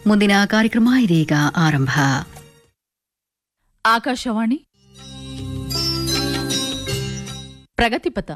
ಮುಂದಿನ ಕಾರ್ಯಕ್ರಮ ಇದೀಗ ಆರಂಭ ಆಕಾಶವಾಣಿ ಪ್ರಗತಿಪಥ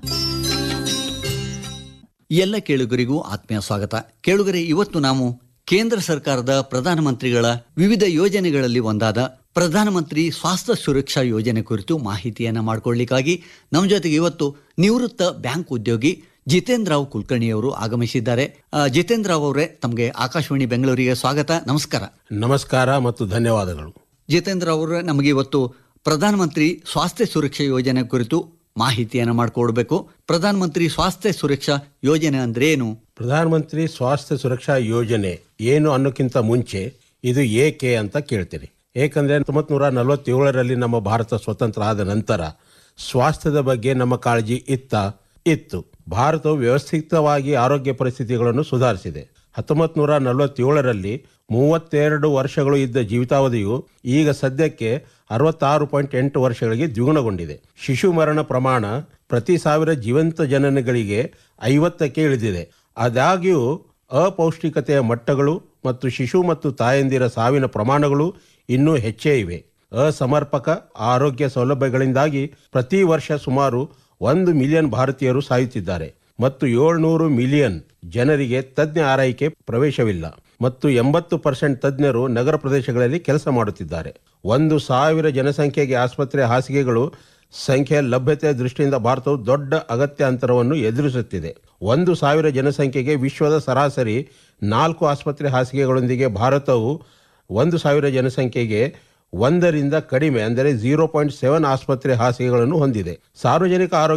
ಎಲ್ಲ ಕೇಳುಗರಿಗೂ ಆತ್ಮೀಯ ಸ್ವಾಗತ ಕೇಳುಗರೆ ಇವತ್ತು ನಾವು ಕೇಂದ್ರ ಸರ್ಕಾರದ ಪ್ರಧಾನಮಂತ್ರಿಗಳ ವಿವಿಧ ಯೋಜನೆಗಳಲ್ಲಿ ಒಂದಾದ ಪ್ರಧಾನಮಂತ್ರಿ ಸ್ವಾಸ್ಥ್ಯ ಸುರಕ್ಷಾ ಯೋಜನೆ ಕುರಿತು ಮಾಹಿತಿಯನ್ನು ಮಾಡಿಕೊಳ್ಳಿಕ್ಕಾಗಿ ನಮ್ಮ ಜೊತೆಗೆ ಇವತ್ತು ನಿವೃತ್ತ ಬ್ಯಾಂಕ್ ಉದ್ಯೋಗಿ ಜಿತೇಂದ್ರ ರಾವ್ ಕುಲಕರ್ಣಿಯವರು ಆಗಮಿಸಿದ್ದಾರೆ ಆ, ಜಿತೇಂದ್ರ ರಾವ್ ಅವರೇ ತಮಗೆ ಆಕಾಶವಾಣಿ ಬೆಂಗಳೂರಿಗೆ ಸ್ವಾಗತ ನಮಸ್ಕಾರ ನಮಸ್ಕಾರ ಮತ್ತು ಧನ್ಯವಾದಗಳು ಜಿತೇಂದ್ರ ಅವರೇ ನಮಗೆ ಇವತ್ತು ಪ್ರಧಾನಮಂತ್ರಿ ಸ್ವಾಸ್ಥ್ಯ ಸುರಕ್ಷಾ ಯೋಜನೆ ಕುರಿತು ಮಾಹಿತಿಯನ್ನು ಮಾಡಿಕೊಡ್ಬೇಕು ಪ್ರಧಾನಮಂತ್ರಿ ಸ್ವಾಸ್ಥ್ಯ ಸುರಕ್ಷಾ ಯೋಜನೆ ಅಂದ್ರೆ ಏನು ಪ್ರಧಾನಮಂತ್ರಿ ಸ್ವಾಸ್ಥ್ಯ ಸುರಕ್ಷಾ ಯೋಜನೆ ಏನು ಅನ್ನೋಕ್ಕಿಂತ ಮುಂಚೆ ಇದು ಏಕೆ ಅಂತ ಕೇಳ್ತೀನಿ ಏಕೆಂದ್ರೆ ಹತ್ತೊಂಬತ್ತು ನೂರ ನಲವತ್ತೇಳರಲ್ಲಿ ನಮ್ಮ ಭಾರತ ಸ್ವತಂತ್ರ ಆದ ನಂತರ ಸ್ವಾಸ್ಥ್ಯದ ಬಗ್ಗೆ ನಮ್ಮ ಕಾಳಜಿ ಇತ್ತ ಇತ್ತು ಭಾರತವು ವ್ಯವಸ್ಥಿತವಾಗಿ ಆರೋಗ್ಯ ಪರಿಸ್ಥಿತಿಗಳನ್ನು ಸುಧಾರಿಸಿದೆ ಹತ್ತೊಂಬತ್ತು ನೂರ ನಲವತ್ತೇಳರಲ್ಲಿ ಮೂವತ್ತೆರಡು ವರ್ಷಗಳು ಇದ್ದ ಜೀವಿತಾವಧಿಯು ಈಗ ಸದ್ಯಕ್ಕೆ ಅರವತ್ತಾರು ಪಾಯಿಂಟ್ ಎಂಟು ವರ್ಷಗಳಿಗೆ ದ್ವಿಗುಣಗೊಂಡಿದೆ ಶಿಶು ಮರಣ ಪ್ರಮಾಣ ಪ್ರತಿ ಸಾವಿರ ಜೀವಂತ ಜನನಗಳಿಗೆ ಐವತ್ತಕ್ಕೆ ಇಳಿದಿದೆ ಆದಾಗ್ಯೂ ಅಪೌಷ್ಟಿಕತೆಯ ಮಟ್ಟಗಳು ಮತ್ತು ಶಿಶು ಮತ್ತು ತಾಯಂದಿರ ಸಾವಿನ ಪ್ರಮಾಣಗಳು ಇನ್ನೂ ಹೆಚ್ಚೇ ಇವೆ ಅಸಮರ್ಪಕ ಆರೋಗ್ಯ ಸೌಲಭ್ಯಗಳಿಂದಾಗಿ ಪ್ರತಿ ವರ್ಷ ಸುಮಾರು ಒಂದು ಮಿಲಿಯನ್ ಭಾರತೀಯರು ಸಾಯುತ್ತಿದ್ದಾರೆ ಮತ್ತು ಏಳ್ನೂರು ಮಿಲಿಯನ್ ಜನರಿಗೆ ತಜ್ಞ ಆರೈಕೆ ಪ್ರವೇಶವಿಲ್ಲ ಮತ್ತು ಎಂಬತ್ತು ಪರ್ಸೆಂಟ್ ತಜ್ಞರು ನಗರ ಪ್ರದೇಶಗಳಲ್ಲಿ ಕೆಲಸ ಮಾಡುತ್ತಿದ್ದಾರೆ ಒಂದು ಸಾವಿರ ಜನಸಂಖ್ಯೆಗೆ ಆಸ್ಪತ್ರೆ ಹಾಸಿಗೆಗಳು ಸಂಖ್ಯೆ ಲಭ್ಯತೆಯ ದೃಷ್ಟಿಯಿಂದ ಭಾರತವು ದೊಡ್ಡ ಅಗತ್ಯ ಅಂತರವನ್ನು ಎದುರಿಸುತ್ತಿದೆ ಒಂದು ಸಾವಿರ ಜನಸಂಖ್ಯೆಗೆ ವಿಶ್ವದ ಸರಾಸರಿ ನಾಲ್ಕು ಆಸ್ಪತ್ರೆ ಹಾಸಿಗೆಗಳೊಂದಿಗೆ ಭಾರತವು ಒಂದು ಸಾವಿರ ಜನಸಂಖ್ಯೆಗೆ ಒಂದರಿಂದ ಕಡಿಮೆ ಅಂದರೆ ಝೀರೋ ಪಾಯಿಂಟ್ ಸೆವೆನ್ ಆಸ್ಪತ್ರೆ ಹಾಸಿಗೆಗಳನ್ನು ಹೊಂದಿದೆ ಸಾರ್ವಜನಿಕ ಆರೋಗ್ಯ